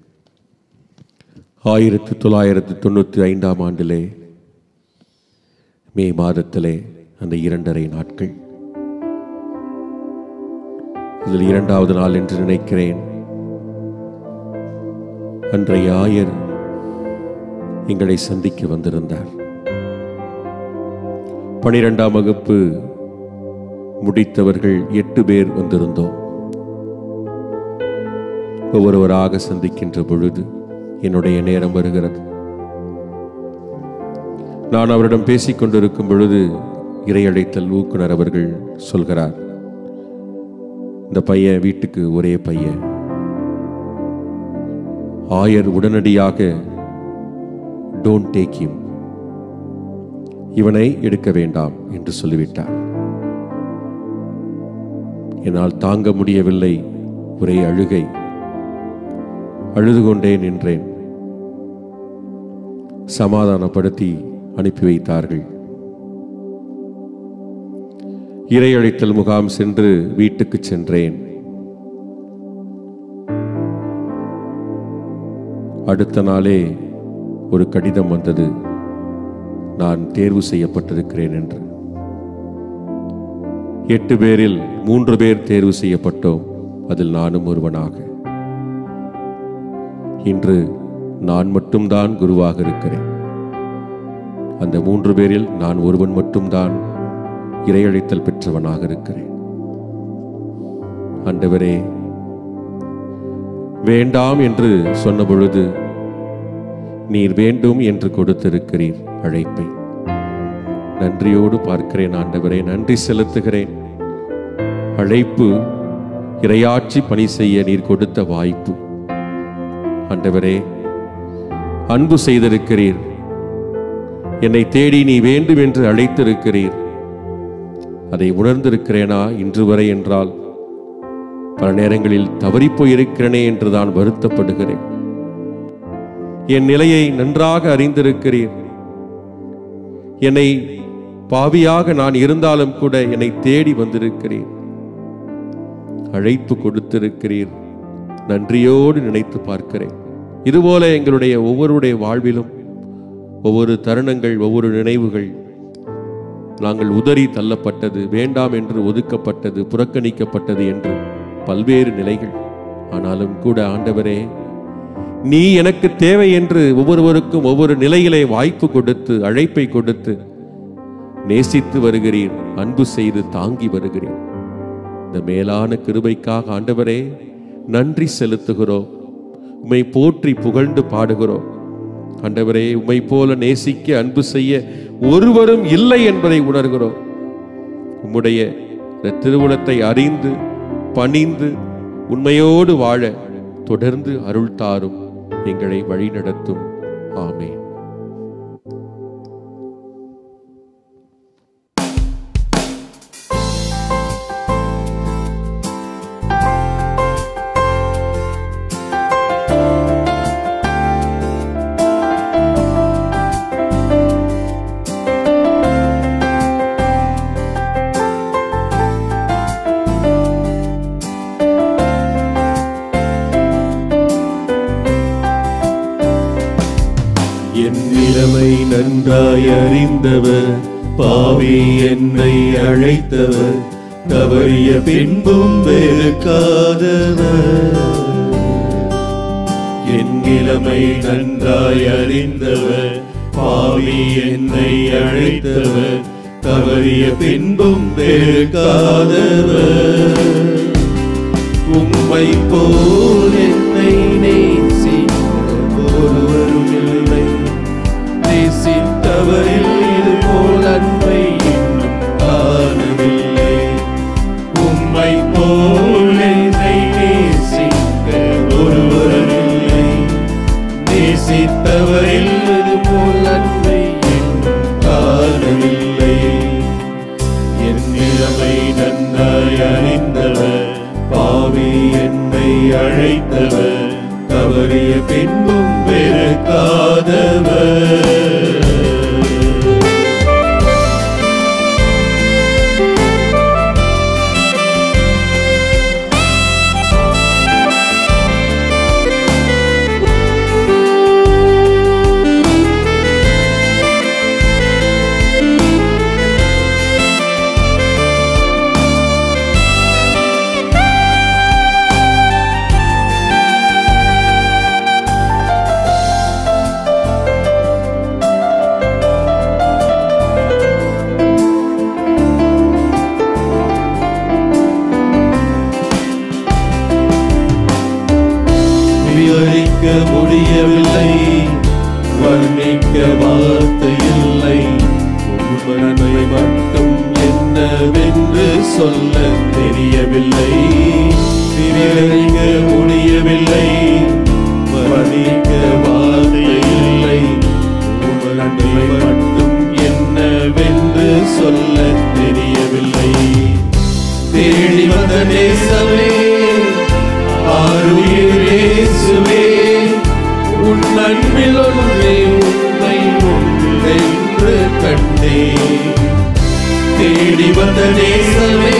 ஆயிரத்தி தொள்ளாயிரத்தி தொண்ணூற்றி ஐந்தாம் ஆண்டிலே மே மாதத்திலே அந்த இரண்டரை நாட்கள் இதில் இரண்டாவது நாள் என்று நினைக்கிறேன் அன்றைய ஆயர் எங்களை சந்திக்க வந்திருந்தார் பனிரெண்டாம் வகுப்பு முடித்தவர்கள் எட்டு பேர் வந்திருந்தோம் ஒவ்வொருவராக சந்திக்கின்ற பொழுது என்னுடைய நேரம் வருகிறது நான் அவரிடம் பேசிக் கொண்டிருக்கும் பொழுது இறையழைத்தல் ஊக்குனர் அவர்கள் சொல்கிறார் இந்த பையன் வீட்டுக்கு ஒரே பையன் ஆயர் உடனடியாக டோன்ட் டேக் him இவனை எடுக்க வேண்டாம் என்று சொல்லிவிட்டார் என்னால் தாங்க முடியவில்லை ஒரே அழுகை அழுது கொண்டே நின்றேன் சமாதானப்படுத்தி அனுப்பி வைத்தார்கள் இறையழைத்தல் முகாம் சென்று வீட்டுக்கு சென்றேன் அடுத்த நாளே ஒரு கடிதம் வந்தது நான் தேர்வு செய்யப்பட்டிருக்கிறேன் என்று எட்டு பேரில் மூன்று பேர் தேர்வு செய்யப்பட்டோம் அதில் நானும் ஒருவனாக இன்று நான் மட்டும்தான் குருவாக இருக்கிறேன் அந்த மூன்று பேரில் நான் ஒருவன் மட்டும்தான் இறையழைத்தல் பெற்றவனாக இருக்கிறேன் ஆண்டவரே வேண்டாம் என்று சொன்ன பொழுது நீர் வேண்டும் என்று கொடுத்திருக்கிறீர் அழைப்பை நன்றியோடு பார்க்கிறேன் ஆண்டவரே நன்றி செலுத்துகிறேன் அழைப்பு இரையாட்சி பணி செய்ய நீர் கொடுத்த வாய்ப்பு ஆண்டவரே அன்பு செய்திருக்கிறீர் என்னை தேடி நீ வேண்டும் என்று அழைத்திருக்கிறீர் அதை உணர்ந்திருக்கிறேனா இன்று வரை என்றால் பல நேரங்களில் தவறிப் போயிருக்கிறேனே என்று தான் வருத்தப்படுகிறேன் என் நிலையை நன்றாக அறிந்திருக்கிறீர் என்னை பாவியாக நான் இருந்தாலும் கூட என்னை தேடி வந்திருக்கிறீர் அழைப்பு கொடுத்திருக்கிறீர் நன்றியோடு நினைத்து பார்க்கிறேன் இதுபோல எங்களுடைய ஒவ்வொருடைய வாழ்விலும் ஒவ்வொரு தருணங்கள் ஒவ்வொரு நினைவுகள் நாங்கள் உதறி தள்ளப்பட்டது வேண்டாம் என்று ஒதுக்கப்பட்டது புறக்கணிக்கப்பட்டது என்று பல்வேறு நிலைகள் ஆனாலும் கூட ஆண்டவரே நீ எனக்கு தேவை என்று ஒவ்வொருவருக்கும் ஒவ்வொரு நிலையிலே வாய்ப்பு கொடுத்து அழைப்பை கொடுத்து நேசித்து வருகிறீர் அன்பு செய்து தாங்கி வருகிறீர் இந்த மேலான கிருபைக்காக ஆண்டவரே நன்றி செலுத்துகிறோம் உம்மை போற்றி புகழ்ந்து பாடுகிறோம் ஆண்டவரே உம்மை போல நேசிக்க அன்பு செய்ய ஒருவரும் இல்லை என்பதை உணர்கிறோம் உம்முடைய இந்த திருவுளத்தை அறிந்து பணிந்து உண்மையோடு வாழ தொடர்ந்து அருள் தாரும் எங்களை வழிநடத்தும் ஆமென் என் நிலைமை நன்றாய் அறிந்தவர் பாவி என்னை அழைத்தவர் தவறிய பின்பும் வெறுக்காதவர் என் நிலைமை நன்றாய் அறிந்தவர் பாவி என்னை அழைத்தவர் தவறிய பின்பும் வெறுக்காதவர் உம்மை போல் என்னை நேசிக்க ஒருவரும் இல்லை நேசித்தவரில் இது போல் அன்பை இன்னும் காணவில்லை உம்மை போல் என்னை நேசிக்க ஒருவரும் இல்லை நேசித்தவரில் இது போல் அன்பை இன்னும் காணவில்லை என் நிலைமை நன்றாய் அறிந்தவர் பாவி என்னை அழைத்தவர் தவறிய பின்பும் வெறுக்காதவர் விவரிக்க முடியவில்லை வர்ணிக்க வார்த்தை இல்லை உண்மை மட்டும் என்னவென்று சொல்ல தெரியவில்லை விவரிக்க முடியவில்லை வர்ணிக்க வார்த்தை இல்லை உண்மை மட்டும் என்னவென்று சொல்ல தெரியவில்லை தேடி வந்த நேசமே ஆருயிரேசுவே உன் அன்பில் ஒன்றே உண்மை ஒன்றென்று கண்டே தேடி வந்த நேசமே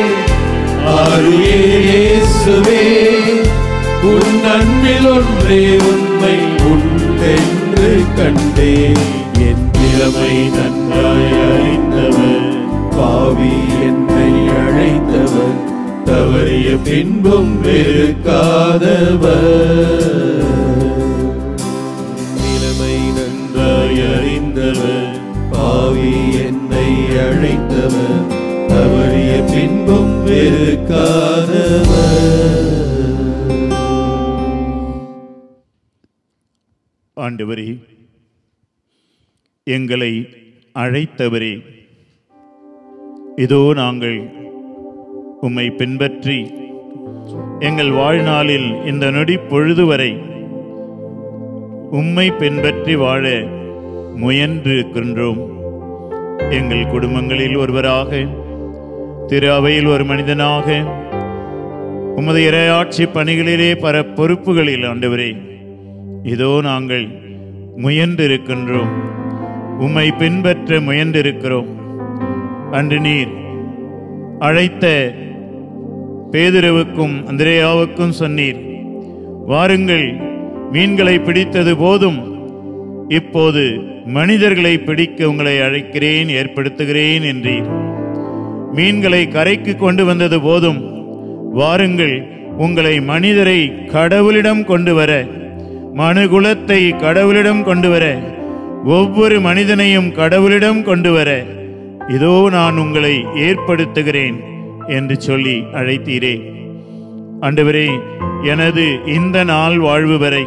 ஆருயிரேசுவே உன் அன்பில் ஒன்றே உண்மை உண்டென்று கண்டே என் நிலைமை நன்றாய் அறிந்தவர் பாவி என்னை அழைத்தவர் தவறிய பின்பும் வெறுக்காதவர் நிலைமை நன்றாய் அறிந்தவர் பாவி என்னை அழைத்தவர் தவறிய பின்பும் வெறுக்காதவர் ஆண்டவரே எங்களை அழைத்தவரே இதோ நாங்கள் உம்மை பின்பற்றி எங்கள் வாழ்நாளில் இந்த நொடி பொழுது வரை உம்மை பின்பற்றி வாழ முயன்றிருக்கின்றோம் எங்கள் குடும்பங்களில் ஒருவராக திரு அவையில் ஒரு மனிதனாக உமது இரையாட்சி பணிகளிலே பல பொறுப்புகளில் ஆண்டவரே இதோ நாங்கள் முயன்றிருக்கின்றோம் உம்மை பின்பற்ற முயன்றிருக்கிறோம் அன்று நீர் அழைத்த பேதுருவுக்கும் அந்திரேயாவுக்கும் சொன்னீர் வாருங்கள் மீன்களை பிடித்தது போதும் இப்போது மனிதர்களை பிடிக்க உங்களை அழைக்கிறேன் ஏற்படுத்துகிறேன் என்றீர் மீன்களை கரைக்கு கொண்டு வந்தது போதும் வாருங்கள் உங்களை மனிதரை கடவுளிடம் கொண்டு வர மனுகுலத்தை கடவுளிடம் கொண்டு வர ஒவ்வொரு மனிதனையும் கடவுளிடம் கொண்டு வர இதோ நான் உங்களை ஏற்படுத்துகிறேன் என்று சொல்லி அழைத்தீரே ஆண்டவரே எனது இந்த நாள் வாழ்வு வரை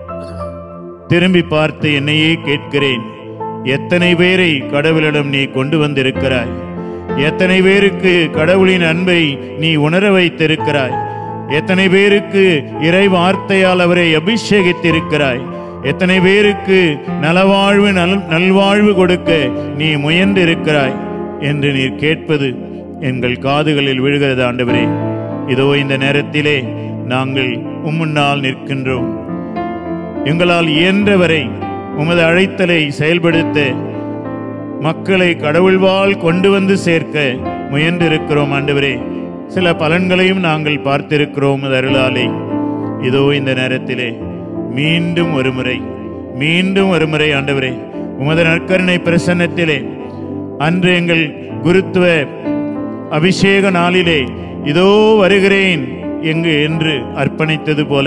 திரும்பி பார்த்து என்னையே கேட்கிறேன் எத்தனை பேரை கடவுளிடம் நீ கொண்டு வந்திருக்கிறாய் எத்தனை பேருக்கு கடவுளின் அன்பை நீ உணர வைத்திருக்கிறாய் எத்தனை பேருக்கு இறை வார்த்தையால் அவரை அபிஷேகித்திருக்கிறாய் எத்தனை பேருக்கு நலவாழ்வு நல் நல்வாழ்வு கொடுக்க நீ முயன்றிருக்கிறாய் என்று நீர் கேட்பது எங்கள் காதுகளில் விழுகிறது ஆண்டவரே இதோ இந்த நேரத்திலே நாங்கள் உம்முன்னால் நிற்கின்றோம் எங்களால் இயன்றவரை உமது அழைத்தலை செயல்படுத்த மக்களை கடவுள்வால் கொண்டு வந்து சேர்க்க முயன்றிருக்கிறோம் ஆண்டவரே சில பலன்களையும் நாங்கள் பார்த்திருக்கிறோம் உமது அருளாலே இதோ இந்த நேரத்திலே மீண்டும் ஒரு முறை மீண்டும் ஒரு முறை ஆண்டவரே உமது நற்கருணை பிரசன்னத்திலே அன்று எங்கள் குருத்துவ அபிஷேக நாளிலே இதோ வருகிறேன் எங்கு என்று அர்ப்பணித்தது போல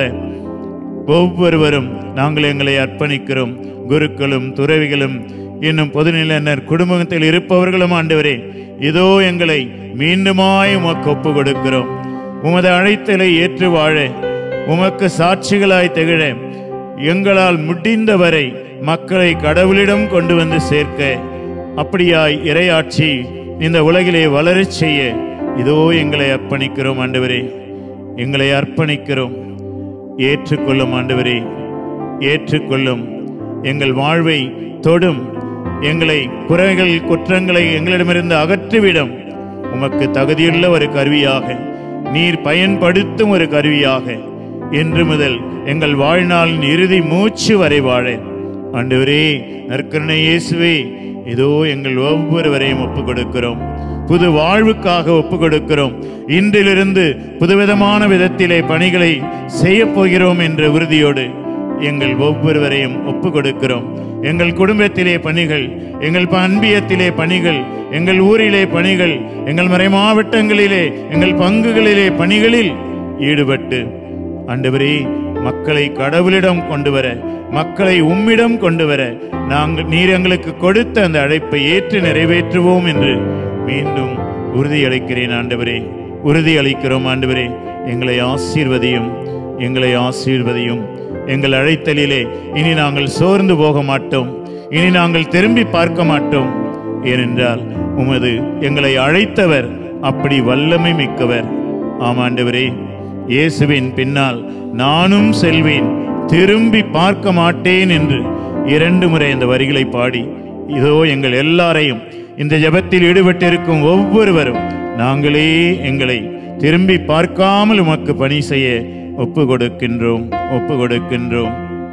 ஒவ்வொருவரும் நாங்கள் எங்களை அர்ப்பணிக்கிறோம் குருக்களும் துறவிகளும் இன்னும் பொதுநிலையினர் குடும்பத்தில் இருப்பவர்களும் ஆண்டவரே இதோ எங்களை மீண்டுமாய் உமக்கு ஒப்பு கொடுக்கிறோம் உமது அழைத்தலை ஏற்று வாழ உமக்கு சாட்சிகளாய் திகழ எங்களால் முடிந்தவரை மக்களை கடவுளிடம் கொண்டு வந்து சேர்க்க அப்படியாய் இறையாட்சி இந்த உலகிலே வளரச் செய்ய இதோ எங்களை அர்ப்பணிக்கிறோம் ஆண்டவரே எங்களை அர்ப்பணிக்கிறோம் ஏற்றுக்கொள்ளும் ஆண்டவரே ஏற்றுக்கொள்ளும் எங்கள் வாழ்வை தொடும் எங்களை குறைகள் குற்றங்களை எங்களிடமிருந்து அகற்றிவிடும் உமக்கு தகுதியுள்ள ஒரு கருவியாக நீர் பயன்படுத்தும் ஒரு கருவியாக இன்று முதல் எங்கள் வாழ்நாளின் இறுதி மூச்சு வரை வாழ ஆண்டவரே நற்கருணை இயேசுவே இதோ எங்கள் ஒவ்வொருவரையும் ஒப்புக் கொடுக்கிறோம் புது வாழ்வுக்காக ஒப்புக் கொடுக்கிறோம் இன்றிலிருந்து புதுவிதமான விதத்திலே பணிகளை செய்யப் போகிறோம் என்ற உறுதியோடு எங்கள் ஒவ்வொருவரையும் ஒப்புக் கொடுக்கிறோம் எங்கள் குடும்பத்திலே பணிகள் எங்கள் அன்பியத்திலே பணிகள் எங்கள் ஊரிலே பணிகள் எங்கள் மறை மாவட்டங்களிலே எங்கள் பங்குகளிலே பணிகளில் ஈடுபட்டு ஆண்டவரே மக்களை கடவுளிடம் கொண்டு வர மக்களை உம்மிடம் கொண்டு வர நாங்கள் நீர் எங்களுக்கு கொடுத்த அந்த அழைப்பை ஏற்று நிறைவேற்றுவோம் என்று மீண்டும் உறுதியளிக்கிறேன் ஆண்டவரே உறுதி அளிக்கிறோம் ஆண்டவரே எங்களை ஆசீர்வதியும் எங்களை ஆசீர்வதியும் எங்கள் அழைத்தலிலே இனி நாங்கள் சோர்ந்து போக மாட்டோம் இனி நாங்கள் திரும்பி பார்க்க மாட்டோம் ஏனென்றால் உமது எங்களை அழைத்தவர் அப்படி வல்லமை மிக்கவர் ஆமாண்டவரே இயேசுவின் பின்னால் நானும் செல்வேன் திரும்பி பார்க்க மாட்டேன் என்று இரண்டு முறை இந்த வரிகளை பாடி இதோ எங்கள் எல்லாரையும் இந்த ஜெபத்தில் ஈடுபட்டிருக்கும் ஒவ்வொருவரும் நாங்களே எங்களை திரும்பி பார்க்காமல் உமக்கு பணி செய்ய ஒப்பு கொடுக்கின்றோம் ஒப்பு கொடுக்கின்றோம்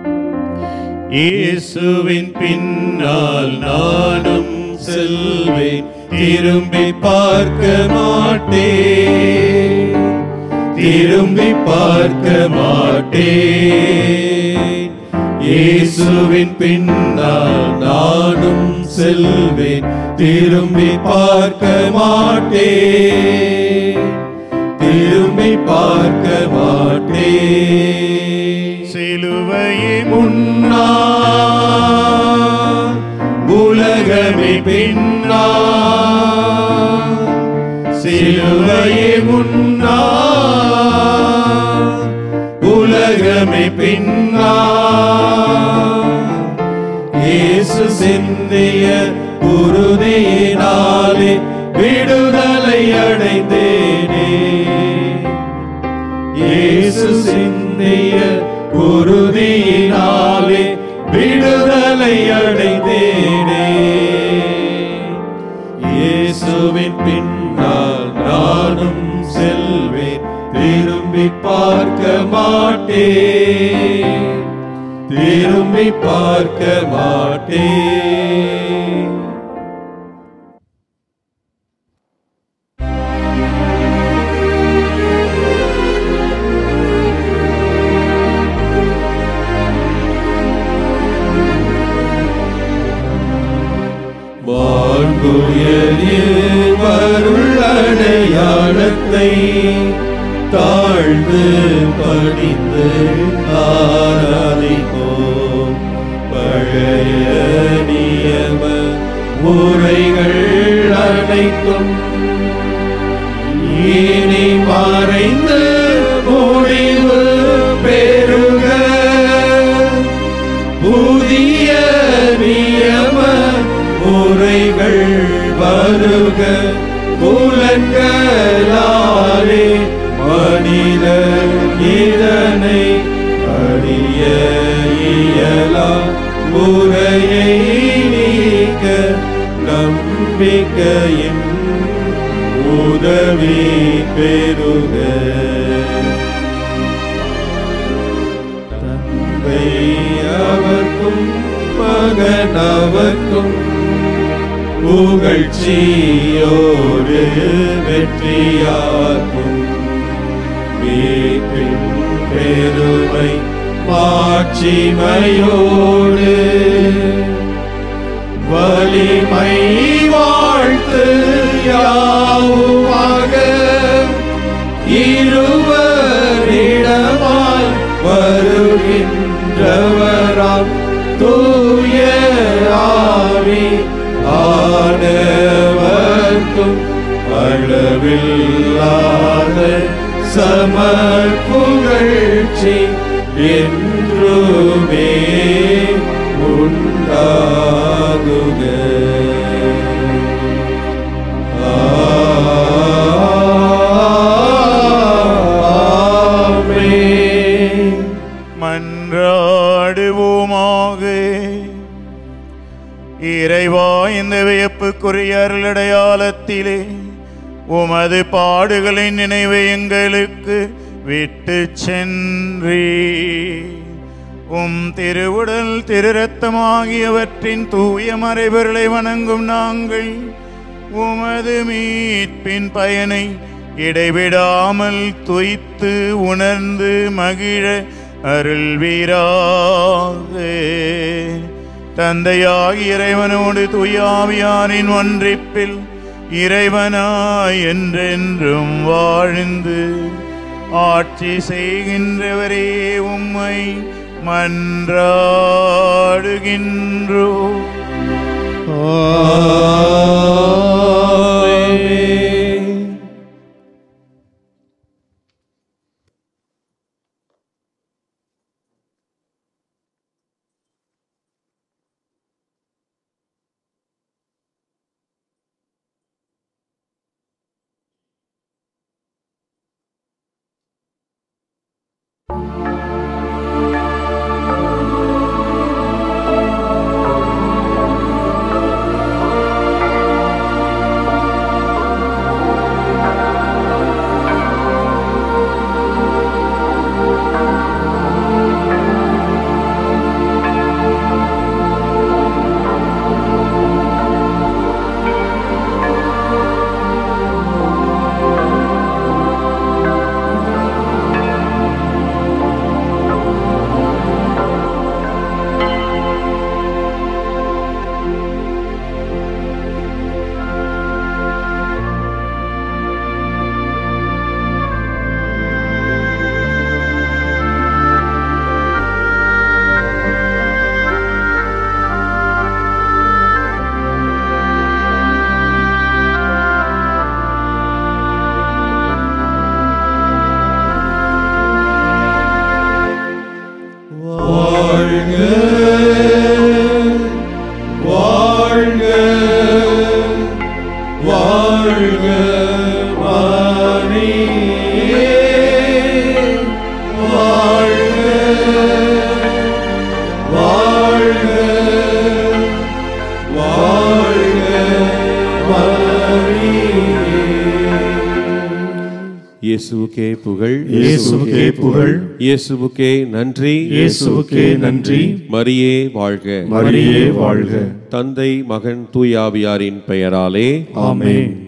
இயேசுவின் பின்னால் நானும் செல்வேன் திரும்பி பார்க்க மாட்டேன் திரும்பி பார்க்க மாட்டேன் இயேசுவின் பின்னால் நானும் செல்வேன் திரும்பி பார்க்க மாட்டேன் திரும்பி பார்க்க மாட்டேன் சிலுவையே முன்னாள் உலகமே பின்னால் சிலுவையே முன்னாள் உலகமே பின்னால் இயேசு சிந்திய குருதியினாலே விடுதலை அடைந்தேனே இயேசு சிந்திய குருதியினாலே விடுதலை அடைந்தேனே இயேசுவின் பின்னால் நானும் செல்வேன் திரும்பி பார்க்க மாட்டேன் திரும்பி பார்க்க மாட்டேன் வான்குயரில் வருள் அடையாளத்தை தாழ்ந்து படிந்து ஆராதிப்போம் பழைய நியம முறைகள் அனைத்தும் இனி மறைந்து முடிவு பெறுக புதிய நியம முறைகள் வருக புலன்களாலே மனித இதனை அறிய இயலா முறையை நீக்க நம்பிக்கையின் உதவி பெறுக தந்தை அவர்க்கும் மகன் அவர்க்கும் புகழ்ச்சியோடு வெற்றியாகும் மீட்பின் பெருமை மாட்சிமையோடு வலிமை வாழ்த்து யாவுமாக இருவரிடமாய் வருகின்றவராம் தூய ஆவி ஆனவர்க்கும் அளவில்லாத சம புகழ்ச்சி என்றுமே உண்டாகுக ஆமென். மன்றாடுவோமாக இறைவா இந்த வியப்புக்குரிய அருளடையாளத்திலே உமது பாடுகளின் நினைவை எங்களுக்கு விட்டு சென்றே உம் திருவுடல் திருரத்தமாகியவற்றின் தூய மறைபொருளை வணங்கும் நாங்கள் உமது மீட்பின் பயனை இடைவிடாமல் துய்த்து உணர்ந்து மகிழ அருள்வீராக தந்தையாகி இறைவனோடு துயாவியாரின் ஒன்றிப்பில் இறைவனாய் என்றென்றும் வாழ்ந்து ஆட்சி செய்கின்றவரே உம்மை மன்றாடுகின்றோ ஆமென். வாழ்க வாழ்க வாழ்க வாணியே வாழ்க வாழ்க வாழ்க வாணியே இயேசுவுக்கே புகழ் இயேசுவுக்கே புகழ் இயேசுவுக்கே நன்றி இயேசுவுக்கே நன்றி மரியே வாழ்க மரியே வாழ்க தந்தை மகன் தூயாவியாரின் பெயராலே ஆமென்